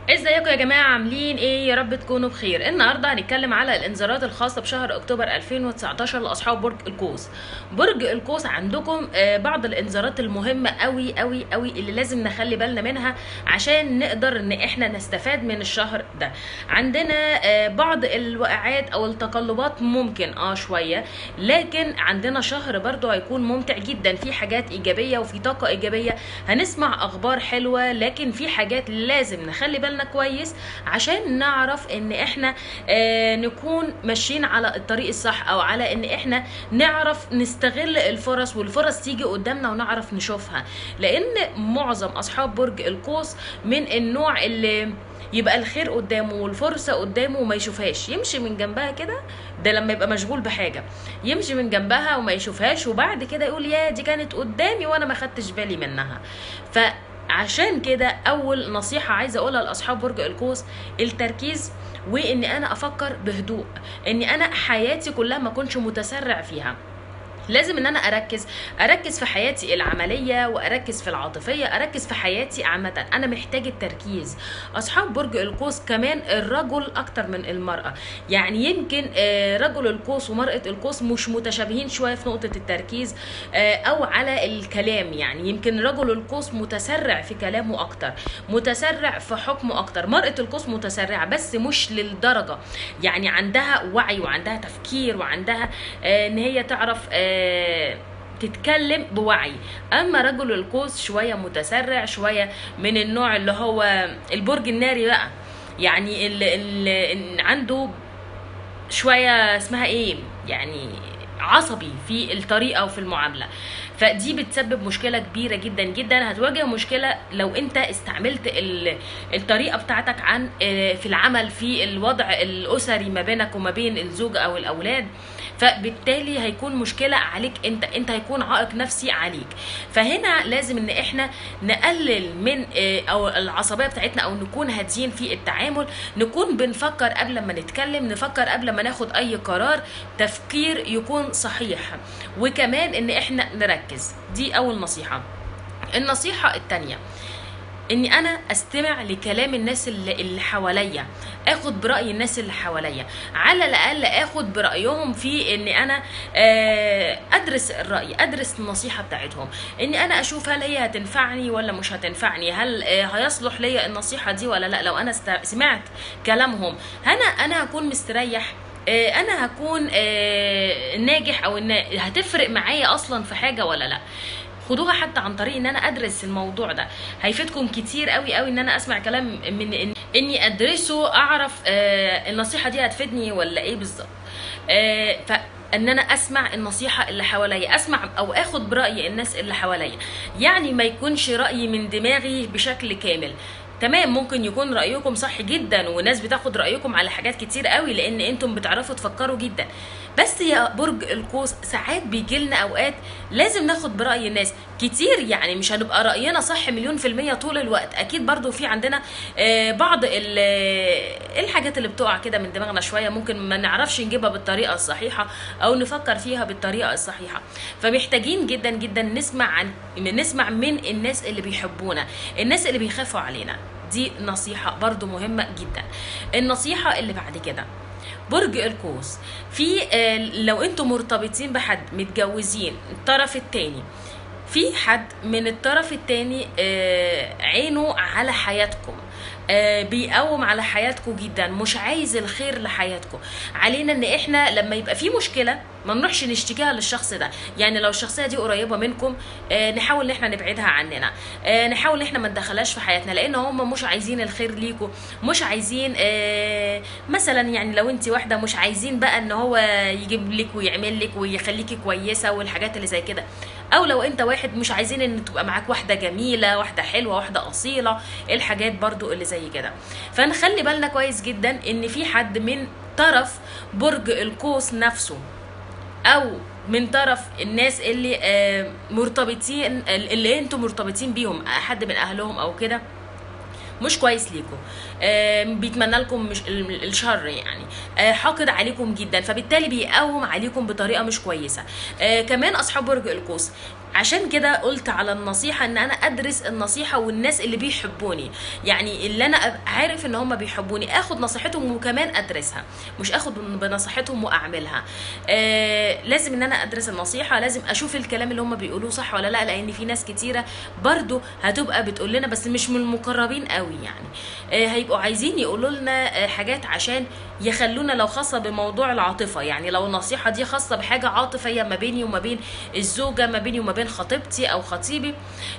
ازيكم يا جماعة عاملين ايه يا رب تكونوا بخير النهاردة هنتكلم على الانذارات الخاصة بشهر اكتوبر 2019 لاصحاب برج القوس برج القوس عندكم آه، بعض الانذارات المهمة قوي قوي قوي اللي لازم نخلي بالنا منها عشان نقدر ان احنا نستفاد من الشهر ده عندنا آه، بعض الوقعات او التقلبات ممكن اه شوية لكن عندنا شهر برضو هيكون ممتع جدا في حاجات ايجابية وفي طاقة ايجابية هنسمع اخبار حلوة لكن في حاجات لازم نخلي بالنا كويس عشان نعرف ان احنا آه نكون ماشيين على الطريق الصح او على ان احنا نعرف نستغل الفرص والفرص تيجي قدامنا ونعرف نشوفها لان معظم اصحاب برج القوس من النوع اللي يبقى الخير قدامه والفرصه قدامه وما يشوفهاش يمشي من جنبها كده ده لما يبقى مشغول بحاجه يمشي من جنبها وما يشوفهاش وبعد كده يقول يا دي كانت قدامي وانا ما خدتش بالي منها ف عشان كده اول نصيحه عايزه اقولها لاصحاب برج القوس التركيز واني انا افكر بهدوء اني انا حياتي كلها ما اكونش متسرع فيها لازم ان انا اركز اركز في حياتي العمليه واركز في العاطفيه اركز في حياتي عامه انا محتاج التركيز اصحاب برج القوس كمان الرجل اكتر من المراه يعني يمكن آه، رجل القوس ومراه القوس مش متشابهين شويه في نقطه التركيز آه، او على الكلام يعني يمكن رجل القوس متسرع في كلامه اكتر متسرع في حكمه اكتر مراه القوس متسرعه بس مش للدرجه يعني عندها وعي وعندها تفكير وعندها آه، ان هي تعرف آه، تتكلم بوعي اما رجل القوس شويه متسرع شويه من النوع اللي هو البرج الناري بقى يعني اللي, اللي عنده شويه اسمها ايه يعني عصبي في الطريقه وفي المعامله فدي بتسبب مشكله كبيره جدا جدا هتواجه مشكله لو انت استعملت ال- الطريقه بتاعتك عن آه، في العمل في الوضع الاسري ما بينك وما بين الزوج او الاولاد فبالتالي هيكون مشكله عليك انت انت هيكون عائق نفسي عليك فهنا لازم ان احنا نقلل من آه، او العصبيه بتاعتنا او نكون هاديين في التعامل نكون بنفكر قبل ما نتكلم نفكر قبل ما ناخد اي قرار تفكير يكون صحيح وكمان ان احنا نركز دي اول نصيحه النصيحه الثانيه اني انا استمع لكلام الناس اللي, اللي حواليا اخد براي الناس اللي حواليا على الاقل اخد برايهم في اني انا آه، ادرس الراي ادرس النصيحه بتاعتهم اني انا اشوف هل هي هتنفعني ولا مش هتنفعني هل آه، هيصلح ليا النصيحه دي ولا لا لو انا است- سمعت كلامهم انا انا هكون مستريح آه، انا هكون آه، ناجح او ان هتفرق معايا اصلا في حاجه ولا لا خدوها حتى عن طريق ان انا ادرس الموضوع ده هيفيدكم كتير قوي قوي ان انا اسمع كلام من إن اني ادرسه اعرف آه النصيحه دي هتفيدني ولا ايه بالظبط آه ف ان انا اسمع النصيحه اللي حواليا اسمع او اخد براي الناس اللي حواليا يعني ما يكونش رايي من دماغي بشكل كامل تمام ممكن يكون رايكم صح جدا وناس بتاخد رايكم على حاجات كتير قوي لان انتم بتعرفوا تفكروا جدا بس يا برج القوس ساعات بيجي لنا اوقات لازم ناخد براي الناس كتير يعني مش هنبقى راينا صح مليون في الميه طول الوقت اكيد برضو في عندنا آه، بعض ال- آه، الحاجات اللي بتقع كده من دماغنا شويه ممكن ما نعرفش نجيبها بالطريقه الصحيحه او نفكر فيها بالطريقه الصحيحه فمحتاجين جدا جدا نسمع عن نسمع من الناس اللي بيحبونا الناس اللي بيخافوا علينا دي نصيحه برضو مهمه جدا النصيحه اللي بعد كده برج القوس في آه، لو انتم مرتبطين بحد متجوزين الطرف التاني في حد من الطرف التاني آه، عينه على حياتكم آه، بيقوم على حياتكم جدا مش عايز الخير لحياتكم علينا ان احنا لما يبقى في مشكله ما نروحش نشتكيها للشخص ده يعني لو الشخصيه دي قريبه منكم آه، نحاول ان احنا نبعدها عننا آه، نحاول ان احنا ما ندخلهاش في حياتنا لان هم مش عايزين الخير ليكم مش عايزين آه، مثلا يعني لو انت واحده مش عايزين بقى ان هو يجيب لك ويعمل لك ويخليكي كويسه والحاجات اللي زي كده او لو انت واحد مش عايزين ان تبقى معاك واحده جميله واحده حلوه واحده اصيله الحاجات برضو اللي زي كده فنخلي بالنا كويس جدا ان في حد من طرف برج القوس نفسه او من طرف الناس اللي آه، مرتبطين اللي انتم مرتبطين بيهم حد من اهلهم او كده مش كويس ليكم آه، بيتمنى لكم مش ال- الشر يعني آه، حاقد عليكم جدا فبالتالي بيقوم عليكم بطريقه مش كويسه آه، كمان اصحاب برج القوس عشان كده قلت على النصيحة ان انا ادرس النصيحة والناس اللي بيحبوني يعني اللي انا أبقى عارف ان هم بيحبوني اخد نصيحتهم وكمان ادرسها مش اخد بنصيحتهم واعملها آه لازم ان انا ادرس النصيحة لازم اشوف الكلام اللي هم بيقولوه صح ولا لا لان في ناس كتيرة برضو هتبقى بتقول لنا بس مش من المقربين قوي يعني آه هيبقوا عايزين يقولوا لنا آه حاجات عشان يخلونا لو خاصة بموضوع العاطفة يعني لو النصيحة دي خاصة بحاجة عاطفية ما بيني وما بين الزوجة ما بيني وما بين خطيبتي او خطيبي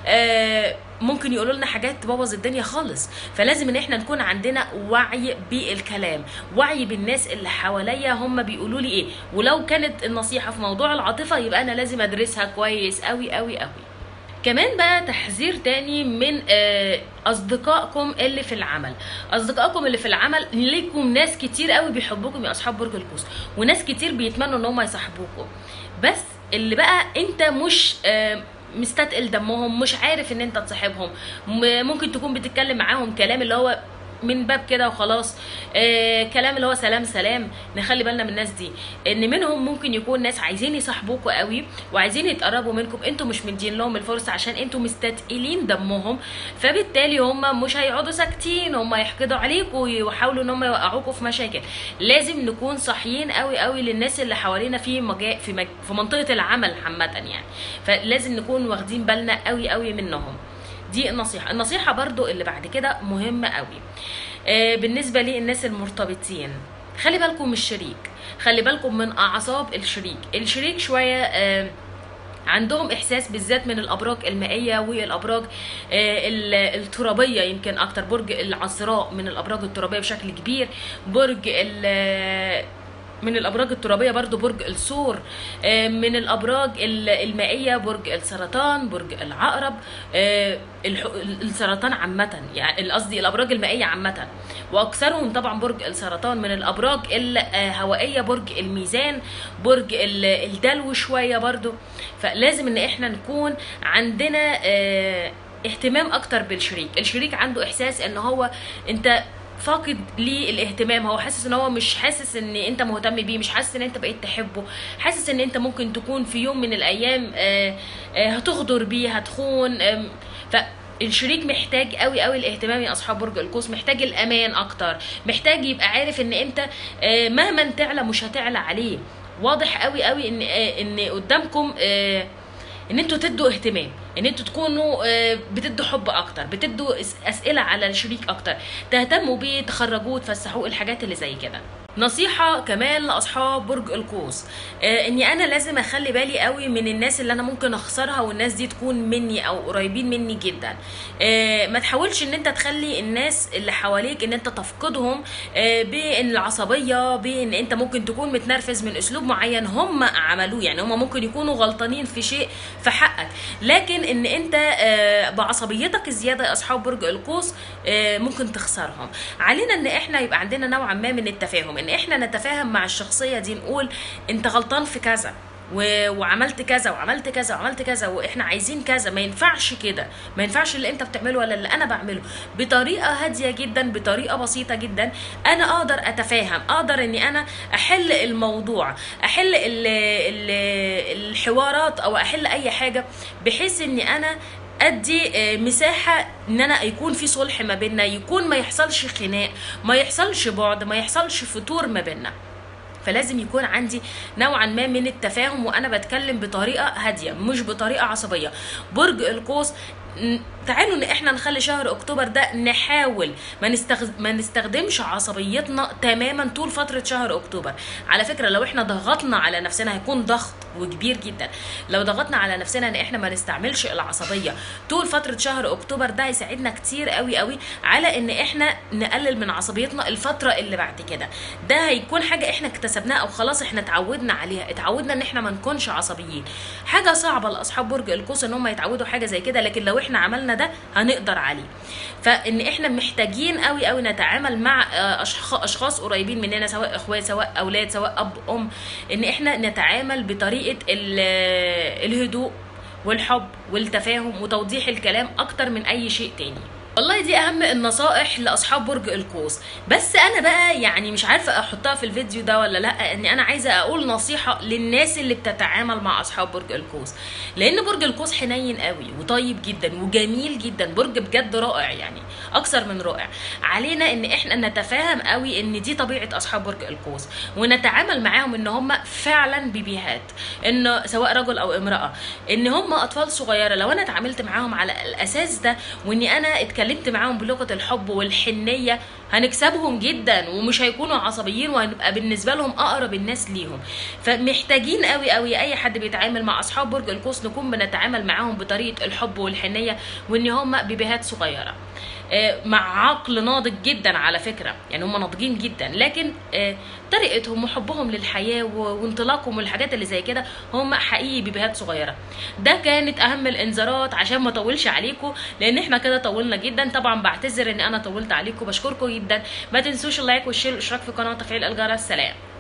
آه ممكن يقولوا لنا حاجات تبوظ الدنيا خالص فلازم ان احنا نكون عندنا وعي بالكلام وعي بالناس اللي حواليا هم بيقولوا لي ايه ولو كانت النصيحة في موضوع العاطفة يبقى انا لازم ادرسها كويس قوي قوي قوي كمان بقى تحذير تاني من آه، اصدقائكم اللي في العمل اصدقائكم اللي في العمل ليكم ناس كتير قوي بيحبوكم يا اصحاب برج القوس وناس كتير بيتمنوا ان هم يصاحبوكم بس اللي بقى انت مش آه، مستتقل دمهم مش عارف ان انت تصاحبهم م- ممكن تكون بتتكلم معاهم كلام اللي هو من باب كده وخلاص آه كلام اللي هو سلام سلام نخلي بالنا من الناس دي ان منهم ممكن يكون ناس عايزين يصاحبوكوا قوي وعايزين يتقربوا منكم انتوا مش مدين لهم الفرصه عشان انتوا مستثقلين دمهم فبالتالي هم مش هيقعدوا ساكتين هم يحقدوا عليكم ويحاولوا ان هم يوقعوكوا في مشاكل لازم نكون صاحيين قوي قوي للناس اللي حوالينا في مجا... في, مج... في منطقه العمل عامه يعني فلازم نكون واخدين بالنا قوي قوي منهم دي النصيحة النصيحة برضو اللي بعد كده مهمة قوي آه، بالنسبة للناس المرتبطين خلي بالكم من الشريك خلي بالكم من أعصاب الشريك الشريك شوية آه، عندهم احساس بالذات من الابراج المائيه والابراج آه، ال- الترابيه يمكن اكتر برج العذراء من الابراج الترابيه بشكل كبير برج ال- من الابراج الترابيه برضو برج الثور آه، من الابراج ال- المائيه برج السرطان برج العقرب آه، الح- السرطان عامه يعني قصدي الابراج المائيه عامه واكثرهم طبعا برج السرطان من الابراج الهوائيه برج الميزان برج ال- الدلو شويه برضو فلازم ان احنا نكون عندنا آه، اهتمام اكتر بالشريك الشريك عنده احساس ان هو انت فاقد ليه الاهتمام هو حاسس ان هو مش حاسس ان انت مهتم بيه مش حاسس ان انت بقيت تحبه حاسس ان انت ممكن تكون في يوم من الايام آه، آه، هتغدر بيه هتخون آم، فالشريك محتاج قوي قوي الاهتمام يا اصحاب برج القوس محتاج الامان اكتر محتاج يبقى عارف ان انت آه، مهما تعلى مش هتعلى عليه واضح قوي قوي ان آه، ان قدامكم آه، ان انتوا تدوا اهتمام ان انتوا تكونوا آه، بتدوا حب اكتر بتدوا أس- اسئله على الشريك اكتر تهتموا بيه تخرجوه تفسحوه الحاجات اللي زي كده نصيحة كمان لأصحاب برج القوس آه إني أنا لازم أخلي بالي قوي من الناس اللي أنا ممكن أخسرها والناس دي تكون مني أو قريبين مني جدا آه ما تحاولش إن أنت تخلي الناس اللي حواليك إن أنت تفقدهم آه بإن العصبية بإن أنت ممكن تكون متنرفز من أسلوب معين هم عملوه يعني هم ممكن يكونوا غلطانين في شيء في حقك لكن إن أنت آه بعصبيتك الزيادة يا أصحاب برج القوس آه ممكن تخسرهم علينا إن إحنا يبقى عندنا نوعا ما من التفاهم ان احنا نتفاهم مع الشخصيه دي نقول انت غلطان في كذا و... وعملت كذا وعملت كذا وعملت كذا واحنا عايزين كذا ما ينفعش كده ما ينفعش اللي انت بتعمله ولا اللي انا بعمله بطريقه هاديه جدا بطريقه بسيطه جدا انا اقدر اتفاهم اقدر اني انا احل الموضوع احل ال... ال... الحوارات او احل اي حاجه بحيث اني انا ادي آه، مساحه ان انا يكون في صلح ما بيننا يكون ما يحصلش خناق ما يحصلش بعد ما يحصلش فتور ما بيننا فلازم يكون عندي نوعا ما من التفاهم وانا بتكلم بطريقه هاديه مش بطريقه عصبيه برج القوس ن- تعالوا ان احنا نخلي شهر اكتوبر ده نحاول ما, نستخد... ما نستخدمش عصبيتنا تماما طول فتره شهر اكتوبر على فكره لو احنا ضغطنا على نفسنا هيكون ضغط وكبير جدا لو ضغطنا على نفسنا ان احنا ما نستعملش العصبيه طول فتره شهر اكتوبر ده هيساعدنا كتير قوي قوي على ان احنا نقلل من عصبيتنا الفتره اللي بعد كده ده هيكون حاجه احنا اكتسبناها او خلاص احنا اتعودنا عليها اتعودنا ان احنا ما نكونش عصبيين حاجه صعبه لاصحاب برج القوس ان هم يتعودوا حاجه زي كده لكن لو احنا عملنا ده هنقدر عليه فان احنا محتاجين قوي قوي نتعامل مع آه، أشخ- اشخاص قريبين مننا سواء اخوات سواء اولاد سواء اب ام ان احنا نتعامل بطريقه ال- الهدوء والحب والتفاهم وتوضيح الكلام اكتر من اي شيء تاني والله دي اهم النصائح لاصحاب برج القوس بس انا بقى يعني مش عارفه احطها في الفيديو ده ولا لا اني انا عايزه اقول نصيحه للناس اللي بتتعامل مع اصحاب برج القوس لان برج القوس حنين قوي وطيب جدا وجميل جدا برج بجد رائع يعني اكثر من رائع علينا ان احنا نتفاهم قوي ان دي طبيعه اصحاب برج القوس ونتعامل معاهم ان هم فعلا بيبيهات ان سواء رجل او امراه ان هم اطفال صغيره لو انا اتعاملت معاهم على الاساس ده واني انا اتكلمت معاهم بلغه الحب والحنيه هنكسبهم جدا ومش هيكونوا عصبيين وهنبقى بالنسبه لهم اقرب الناس ليهم فمحتاجين قوي قوي اي حد بيتعامل مع اصحاب برج القوس نكون بنتعامل معاهم بطريقه الحب والحنيه وان هم بيبيهات صغيره آه، مع عقل ناضج جدا على فكره يعني هم ناضجين جدا لكن آه، طريقتهم وحبهم للحياه و- وانطلاقهم والحاجات اللي زي كده هم حقيقي بيبيهات صغيره ده كانت اهم الانذارات عشان ما اطولش عليكم لان احنا كده طولنا جدا طبعا بعتذر ان انا طولت عليكم بشكركم جدا ما تنسوش اللايك والشير والاشتراك في القناه وتفعيل الجرس سلام